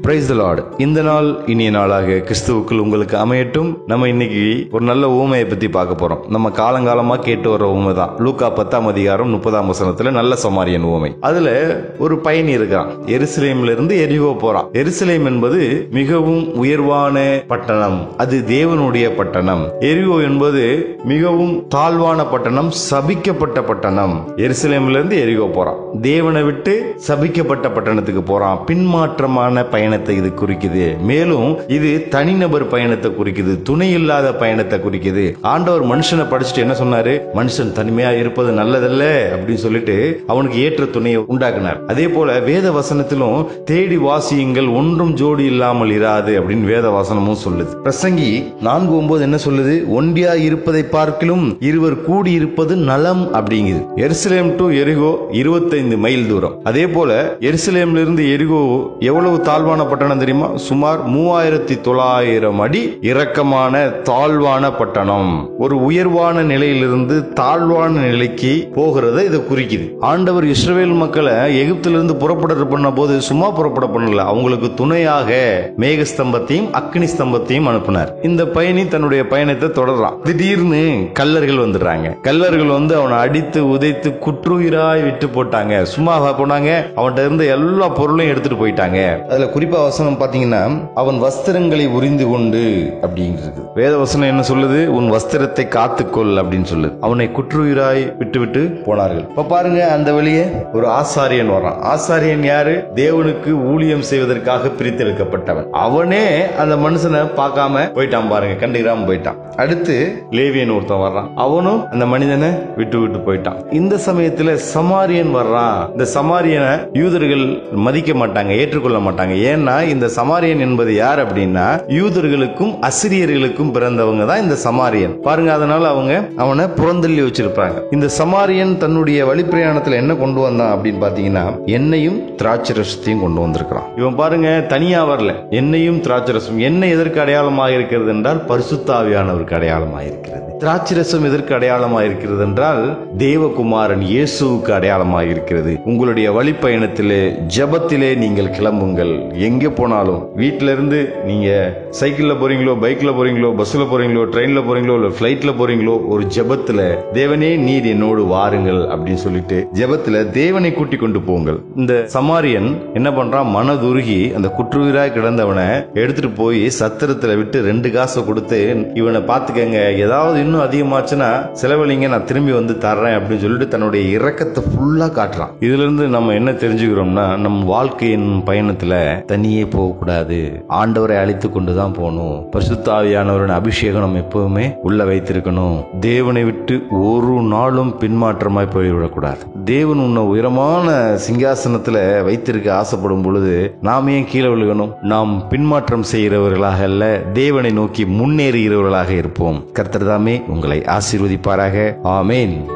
price Lord இந்த நாள் இனிய நாளாக கிறிஸ்துவுக்குள் உங்களுக்கு அமையட்டும் நம்ம இன்னைக்கு ஒரு நல்ல ஊமையை பத்தி பார்க்க போறோம் நம்ம காலங்காலமா கேட்டு வர ஊமை தான் லூக்கா பத்தாம் அதிகாரம் முப்பதாம் வசனத்துல நல்ல சமாரியன் ஊமை அதுல ஒரு பயணி இருக்கான் எருசலேம்ல இருந்து எரிகோ போறான் எருசலேம் என்பது மிகவும் உயர்வான பட்டணம் அது தேவனுடைய பட்டணம் எரிகோ என்பது மிகவும் தாழ்வான பட்டணம் சபிக்கப்பட்ட பட்டணம் எருசலேம்ல இருந்து எரிகோ போறான் தேவனை விட்டு சபிக்கப்பட்ட பட்டணத்துக்கு போறான் பின்மாற்றமான பயணத்தை இது குறிக்குது மேலும் இது தனிநபர் பயணத்தை குறிக்குது துணை இல்லாத பயணத்தை குறிக்குது ஆண்டவர் மனுஷனை படிச்சுட்டு என்ன சொன்னாரு மனுஷன் தனிமையா இருப்பது நல்லதல்ல அப்படின்னு சொல்லிட்டு அவனுக்கு ஏற்ற துணையை உண்டாக்குனார் அதே போல வேத வசனத்திலும் தேடி வாசியுங்கள் ஒன்றும் ஜோடி இல்லாமல் இராது அப்படின்னு வேத வசனமும் சொல்லுது பிரசங்கி நான்கு ஒன்பது என்ன சொல்லுது ஒன்றியா இருப்பதை பார்க்கிலும் இருவர் கூடி இருப்பது நலம் அப்படிங்குது எருசலேம் டு எரிகோ இருபத்தைந்து மைல் தூரம் அதே போல எருசலேம்ல இருந்து எரிகோ எவ்வளவு தாழ்வான பட்டணம் தெரியுமா சுமார் மூவாயிரத்தி தொள்ளாயிரம் அடி இறக்கமான தாழ்வான பட்டணம் ஒரு உயர்வான நிலையிலிருந்து தாழ்வான நிலைக்கு போகிறத இது குறிக்குது ஆண்டவர் இஸ்ரவேல் மக்களை எகிப்திலிருந்து புறப்பட பண்ண போது சும்மா புறப்பட பண்ணல அவங்களுக்கு துணையாக மேகஸ்தம்பத்தையும் அக்னி ஸ்தம்பத்தையும் அனுப்பினார் இந்த பயணி தன்னுடைய பயணத்தை தொடர்றான் திடீர்னு கல்லர்கள் வந்துடுறாங்க கல்லர்கள் வந்து அவனை அடித்து உதைத்து குற்றுயிராய் விட்டு போட்டாங்க சும்மா போனாங்க அவன்கிட்ட இருந்த எல்லா பொருளையும் எடுத்துட்டு போயிட்டாங்க அதுல குறிப்பா வசனம் பாத்தீங்கன்னா அவன் வஸ்திரங்களை உரிந்து கொண்டு அப்படிங்கிறது வேத வசனம் என்ன சொல்லுது உன் வஸ்திரத்தை காத்துக்கொள் அப்படின்னு சொல்லுது அவனை குற்றுயிராய் விட்டு விட்டு போனார்கள் இப்ப பாருங்க அந்த வழியே ஒரு ஆசாரியன் வரான் ஆசாரியன் யாரு தேவனுக்கு ஊழியம் செய்வதற்காக பிரித்தெடுக்கப்பட்டவன் அவனே அந்த மனுஷனை பார்க்காம போயிட்டான் பாருங்க கண்டுக்கிறாம போயிட்டான் அடுத்து லேவியன் ஒருத்தன் வர்றான் அவனும் அந்த மனிதனை விட்டு விட்டு போயிட்டான் இந்த சமயத்துல சமாரியன் வர்றான் இந்த சமாரியனை யூதர்கள் மதிக்க மாட்டாங்க ஏற்றுக்கொள்ள மாட்டாங்க ஏன்னா இந்த சமாரியன் என்பது யார் அப்படின்னா யூதர்களுக்கும் அசிரியர்களுக்கும் பிறந்தவங்க தான் இந்த சமாரியன் பாருங்க அதனால அவங்க அவனை புறந்தள்ளி வச்சிருப்பாங்க இந்த சமாரியன் தன்னுடைய வழிப்பிரயாணத்துல என்ன கொண்டு வந்தான் அப்படின்னு பாத்தீங்கன்னா எண்ணெயும் திராட்சரசத்தையும் கொண்டு வந்திருக்கிறான் இவன் பாருங்க தனியா வரல எண்ணெயும் திராட்சரசம் எண்ணெய் எதற்கு அடையாளமாக இருக்கிறது என்றால் பரிசுத்தாவியானவருக்கு அடையாளமாக இருக்கிறது திராட்சரசம் எதற்கு அடையாளமாக இருக்கிறது என்றால் தேவகுமாரன் இயேசுவுக்கு அடையாளமாக இருக்கிறது உங்களுடைய வழிப்பயணத்திலே ஜபத்திலே நீங்கள் கிளம்புங்கள் எங்கே போனாலும் வீட்டில இருந்து நீங்க சைக்கிள்ல போறீங்களோ பைக்ல போறீங்களோ பஸ்ல போறீங்களோ ட்ரெயின்ல போறீங்களோ இல்ல பிளைட்ல போறீங்களோ ஒரு ஜபத்துல தேவனே நீர் என்னோடு வாருங்கள் அப்படின்னு சொல்லிட்டு ஜபத்துல தேவனை கூட்டி கொண்டு போங்கள் இந்த சமாரியன் என்ன பண்றான் மனதுருகி அந்த குற்றுயிராய் கிடந்தவனை எடுத்துட்டு போய் சத்திரத்துல விட்டு ரெண்டு காசை கொடுத்து இவனை பாத்துக்கங்க ஏதாவது இன்னும் அதிகமாச்சுன்னா செலவழிங்க நான் திரும்பி வந்து தர்றேன் அப்படின்னு சொல்லிட்டு தன்னுடைய இரக்கத்தை ஃபுல்லா காட்டுறான் இதுல இருந்து நம்ம என்ன தெரிஞ்சுக்கிறோம்னா நம் வாழ்க்கையின் பயணத்துல தனியே போக கூடாது ஆண்டவரை அழைத்து கொண்டு தான் போகணும் பரிசுத்தாவியானவரின் அபிஷேகம் நம்ம எப்பவுமே உள்ள வைத்திருக்கணும் தேவனை விட்டு ஒரு நாளும் பின்மாற்றமாய் போய்விடக்கூடாது தேவன் உன்னை உயரமான சிங்காசனத்துல வைத்திருக்க ஆசைப்படும் பொழுது நாம் ஏன் கீழே விழுகணும் நாம் பின்மாற்றம் செய்கிறவர்களாக அல்ல தேவனை நோக்கி முன்னேறுகிறவர்களாக இருப்போம் கர்த்தர் தாமே உங்களை ஆசீர்வதிப்பாராக ஆமேன்